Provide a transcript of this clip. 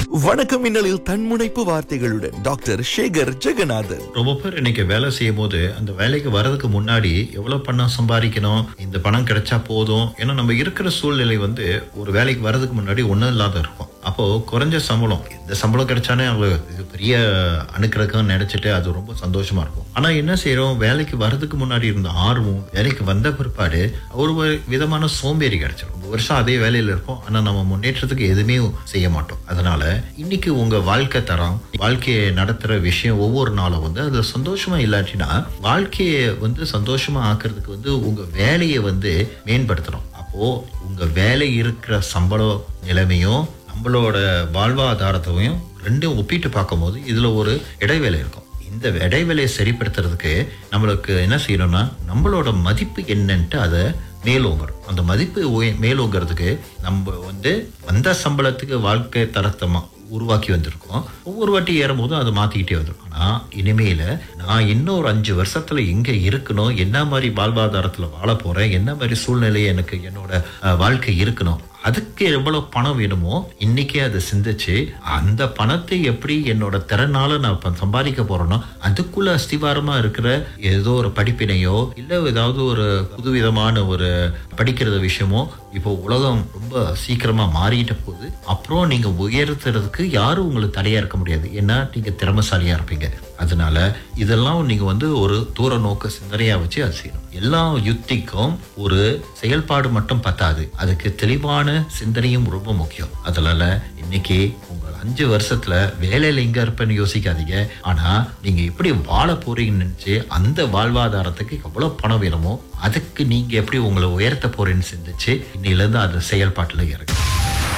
வணக்கம் மின்னலில் தன்முனைப்பு வார்த்தைகளுடன் டாக்டர் சேகர் ஜெகநாதன் ரொம்ப பேர் இன்னைக்கு வேலை செய்யும் போது அந்த வேலைக்கு வர்றதுக்கு முன்னாடி எவ்வளவு பணம் சம்பாதிக்கணும் இந்த பணம் கிடைச்சா போதும் ஏன்னா நம்ம இருக்கிற சூழ்நிலை வந்து ஒரு வேலைக்கு வர்றதுக்கு முன்னாடி ஒண்ணும் இல்லாத இருக்கும் அப்போ குறைஞ்ச சம்பளம் இந்த சம்பளம் கிடைச்சானே அவங்க இது பெரிய அணுக்கிறதுக்கு நினைச்சிட்டு அது ரொம்ப சந்தோஷமா இருக்கும் ஆனா என்ன செய்யறோம் வேலைக்கு வர்றதுக்கு முன்னாடி இருந்த ஆர்வம் வேலைக்கு வந்த பிற்பாடு ஒரு ஒரு விதமான சோம்பேறி கிடைச்சிடும் ரொம்ப வருஷம் அதே வேலையில இருப்போம் ஆனா நம்ம முன்னேற்றத்துக்கு எதுவுமே செய்ய மாட்டோம் அதனால இன்னைக்கு உங்க வாழ்க்கை தரம் வாழ்க்கையை நடத்துற விஷயம் ஒவ்வொரு நாளும் வந்து அது சந்தோஷமா இல்லாட்டினா வாழ்க்கையை வந்து சந்தோஷமா ஆக்குறதுக்கு வந்து உங்க வேலையை வந்து மேம்படுத்தணும் அப்போ உங்க வேலை இருக்கிற சம்பள நிலைமையும் நம்மளோட வாழ்வாதாரத்தையும் ரெண்டும் ஒப்பிட்டு பார்க்கும்போது இதுல ஒரு இடைவேளை இருக்கும் இந்த இடைவேளையை சரிப்படுத்துறதுக்கு நம்மளுக்கு என்ன செய்யணும்னா நம்மளோட மதிப்பு என்னன்ட்டு அதை மேலோங்கணும் அந்த மதிப்பு உய- மேலோங்கிறதுக்கு நம்ம வந்து வந்த சம்பளத்துக்கு வாழ்க்கை தரத்தை மா- உருவாக்கி வந்திருக்கோம் ஒவ்வொரு வாட்டி ஏறும்போதும் அதை மாத்திக்கிட்டே வந்துடும் ஆனா இனிமேல நான் இன்னொரு அஞ்சு வருஷத்துல எங்க இருக்கணும் என்ன மாதிரி வாழ்வாதாரத்துல வாழ போறேன் என்ன மாதிரி சூழ்நிலை எனக்கு என்னோட அஹ், வாழ்க்கை இருக்கணும் அதுக்கு எவ்வளவு பணம் வேணுமோ இன்னைக்கே அதை சிந்திச்சு அந்த பணத்தை எப்படி என்னோட திறனால நான் இப்ப சம்பாதிக்க போறேனோ அதுக்குள்ள அஸ்திவாரமா இருக்கிற ஏதோ ஒரு படிப்பினையோ இல்ல ஏதாவது ஒரு புதுவிதமான ஒரு படிக்கிறது விஷயமோ இப்போ உலகம் ரொம்ப சீக்கிரமா மாறிட்ட போது அப்புறம் நீங்க உயர்த்துறதுக்கு யாரும் உங்களுக்கு தடையா இருக்க முடியாது ஏன்னா நீங்க திறமசாலியா இருப்பீங்க அதனால இதெல்லாம் நீங்க வந்து ஒரு தூர நோக்க சிந்தனையா வச்சு அது செய்யணும் எல்லா யுத்திக்கும் ஒரு செயல்பாடு மட்டும் பத்தாது அதுக்கு தெளிவான சிந்தனையும் ரொம்ப முக்கியம் அதனால இன்னைக்கு உங்க அஞ்சு வருஷத்துல வேலையில எங்க இருப்பேன்னு யோசிக்காதீங்க ஆனா நீங்க எப்படி வாழ போறீங்கன்னு நினைச்சு அந்த வாழ்வாதாரத்துக்கு எவ்வளவு பணம் வேணுமோ அதுக்கு நீங்க எப்படி உங்களை உயர்த்த போறீங்கன்னு சிந்திச்சு இன்னையில இருந்து அந்த செயல்பாட்டுல இறங்க